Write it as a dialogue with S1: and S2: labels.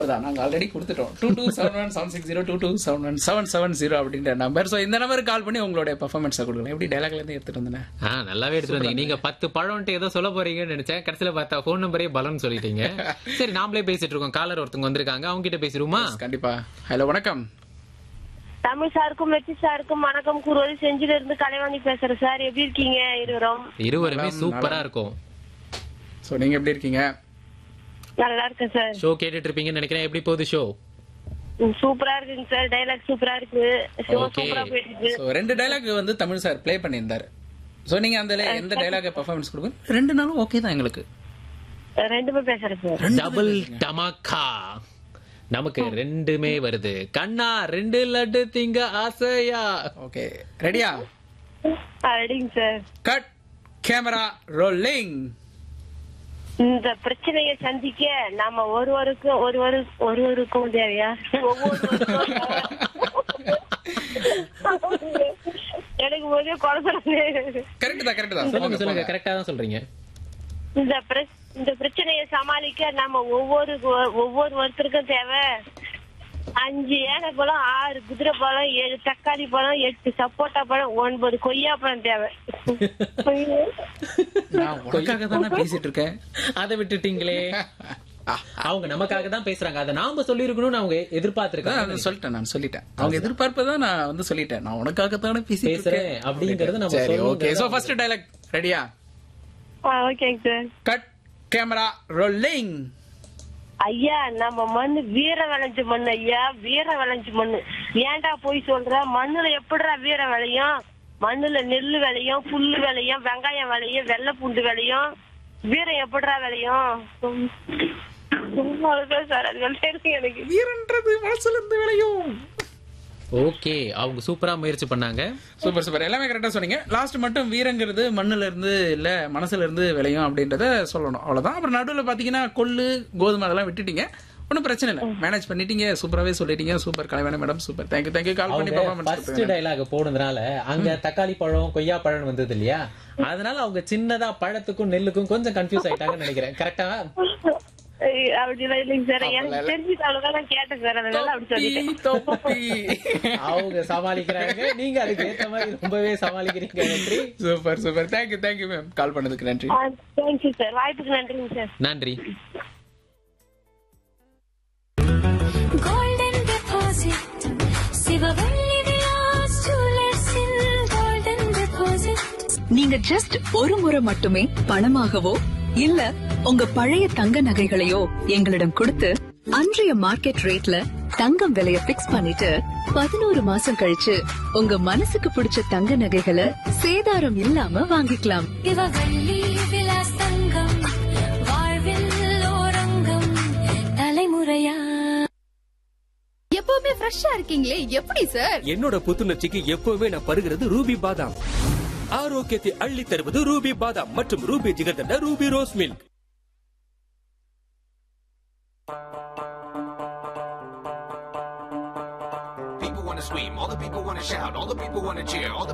S1: தான் நாங்க ஆல்ரெடி கொடுத்துட்டோம் two two seven one seven six zero two two seven one seven seven zero அப்படின்ற number so இந்த நம்பருக்கு கால் பண்ணி உங்களுடைய பர்ஃபார்மன்ஸை கொடுக்கலாம் எப்படி டைலாக்ல இருந்து எடுத்துட்டு வந்தேன்
S2: ஆ நல்லாவே எடுத்துட்டு வந்தீங்க நீங்க பத்து பழம்ட்டு ஏதோ சொல்ல போறீங்கன்னு நினைச்சேன் கடைசியில பார்த்தா ஃபோன் நம்பரே பலம்னு சொல்லிட்டீங்க சரி நாமளே பேசிட்டு இருக்கோம் காலர் ஒருத்தவங்க வந்திருக்காங்க அவங்க கிட்ட பேசிடுவோமா
S1: கண்டிப்பா ஹலோ வணக்கம்
S3: தமிழ் சாருக்கும் மெச்சி சாருக்கும் வணக்கம் கூறுவது செஞ்சில இருந்து கலைவாணி பேசுறேன் சார் எப்படி இருக்கீங்க இருவரும்
S2: இருவருமே சூப்பரா இருக்கும்
S1: ஸோ நீங்க எப்படி இருக்கீங்க
S3: நல்லா இருக்கேன் சார்
S2: ஷோ கேட்டுட்டு இருப்பீங்கன்னு நினைக்கிறேன் எப்படி போகுது ஷோ
S3: ம், சூப்பரா இருக்குங்க சார் டைலாக் சூப்பரா இருக்கு ஷோ
S2: Okay.
S3: சூப்பரா போயிட்டு இருக்கு
S1: ஸோ ரெண்டு டைலாக் வந்து தமிழ் சார் ப்ளே பண்ணியிருந்தாரு ஸோ நீங்க அந்த எந்த டைலாக் பர்ஃபார்மன்ஸ் கொடுப்பீங்க ரெண்டு நாளும் ஓகே தான் எங்களுக்கு
S3: ரெண்டுமே பேசுறேன் சார்
S2: டபுள் டமாக்கா நமக்கு ரெண்டுமே வருது கண்ணா ரெண்டு லட்டு திங்க ஆசையா
S1: ஓகே ரெடியா
S3: ரெடிங்க சார்
S1: கட் கேமரா ரோலிங்
S3: இந்த பிரச்சனையை சந்திக்க நாம ஒருவருக்கும் ஒருவரு ஒருவருக்கும் தேவையா ஒவ்வொருவருக்கும் எனக்கு ஒரே குழந்தை
S1: கரெக்ட் தான் கரெக்ட் தான்
S2: சொல்லுங்க
S1: Okay,
S2: சொல்லுங்க
S1: போங்க.
S2: கரெக்டா தான் சொல்றீங்க
S3: இந்த பிர- இந்த பிரச்சனையை சமாளிக்க நம்ம ஒவ்வொரு ஒவ்வொரு ஒருத்தருக்கும் தேவை அஞ்சு ஏனை பழம் ஆறு குதிரை பழம் ஏழு தக்காளி பழம் எட்டு சப்போட்டா பழம் ஒன்பது கொய்யா பழம் தேவை
S1: நான் உனக்காக தானே பேசிட்டு இருக்கேன்
S2: அதை விட்டுட்டீங்களே அவங்க நமக்காக தான் பேசுறாங்க அதை நாம சொல்லிருக்கணும்னு அவங்க
S1: அதான்
S2: எதிர்பார்த்திருக்காங்க
S1: நான் சொல்லிட்டேன் நான் சொல்லிட்டேன் அவங்க எதிர்பார்ப்பை நான் வந்து சொல்லிட்டேன் நான் உனக்காக தானே பேசிட்டு
S2: பேசுறேன்
S1: இருக்கேன்
S2: அப்படிங்கறது நம்ம
S1: சரி
S2: சொல்லணும்.
S1: ஓகே சோ ஃபர்ஸ்ட் டைலாக் ரெடியா
S3: ஓகேங்க சார்
S1: கட் கேமரா ரோலிங்
S3: ஐயா நம்ம மண்ணு வீர விளைஞ்ச மண்ணு ஐயா வீர விளைஞ்ச மண்ணு ஏன்டா போய் சொல்ற மண்ணுல எப்படிடா வீர விளையும் மண்ணுல நெல்லு விளையும் புல்லு விளையும் வெங்காயம் விளையும் வெள்ளை பூண்டு விளையும் வீரம் எப்படிடா விளையும் அவ்வளவுதான் சார் அது விளையாடுங்க எனக்கு
S1: வீரன்றது மனசுல இருந்து விளையும்
S2: ஓகே அவங்க சூப்பரா முயற்சி பண்ணாங்க
S1: சூப்பர் சூப்பர் எல்லாமே கரெக்டா சொன்னீங்க லாஸ்ட் மட்டும் வீரங்கிறது மண்ணுல இருந்து இல்ல மனசுல இருந்து விளையும் அப்படின்றத சொல்லணும் அவ்வளவுதான் அப்புறம் நடுவுல பாத்தீங்கன்னா கொள்ளு கோதுமை அதெல்லாம் விட்டுட்டீங்க ஒன்றும் பிரச்சனை இல்லை மேனேஜ் பண்ணிட்டீங்க சூப்பராகவே சொல்லிட்டீங்க super Kalaivani madam super thank you thank you call பண்ணி
S2: அவங்க ஃபர்ஸ்ட்
S1: பர்ஃபார்மன்ஸ்
S2: டைலாக் போனதுனால அங்க தக்காளி பழம் கொய்யா பழம் வந்தது இல்லையா அதனால அவங்க சின்னதா பழத்துக்கும் நெல்லுக்கும் கொஞ்சம் கன்ஃபியூஸ் ஆயிட்டாங்கன்னு நினைக்கிறேன் கரெக்டா
S3: ஐய், அப்படிலாம் இல்லைங்க சார் எனக்கு தெரிஞ்சுட்டு அவ்வளவுதான் நான் கேட்டேன் சார் அதனால அப்படி சொல்லிட்டேன்
S1: தொப்பி
S2: அவங்க சமாளிக்கிறாங்க நீங்க அதுக்கு ஏத்த மாதிரி ரொம்பவே சமாளிக்கிறீங்க நன்றி
S1: super super thank you thank you ma'am call பண்ணதுக்கு நன்றி
S3: தேங்க்யூ சார் வாய்ப்புக்கு நன்றிங்க சார்
S2: நன்றி
S4: golden deposit சிவவள்ளி விலாஸ் ஜுவல்லர்ஸில் golden deposit
S5: நீங்க ஜஸ்ட் ஒரு முறை மட்டுமே பணமாகவோ இல்ல உங்க பழைய தங்க நகைகளையோ எங்களிடம் கொடுத்து அன்றைய மார்க்கெட் ரேட்ல தங்கம் விலைய பிக்ஸ் பண்ணிட்டு பதினோரு மாசம் கழிச்சு உங்க மனசுக்கு பிடிச்ச தங்க நகைகளை சேதாரம் இல்லாம வாங்கிக்கலாம்
S4: சிவவள்ளி விலாஸ் தங்கம் வாழ்வில் ஓரங்கம் தலைமுறையா
S6: எப்பவுமே ஃப்ரெஷ்ஷா இருக்கீங்களே எப்படி சார்
S7: என்னோட புத்துணர்ச்சிக்கு எப்பவுமே நான் பருகிறது ரூபி பாதாம் ஆரோக்கியத்தை அள்ளி தருவது ரூபி பாதாம் மற்றும் Ruby jigarthanda Ruby rose milk
S8: People want to scream, all the people want to shout, all the people want to cheer, all the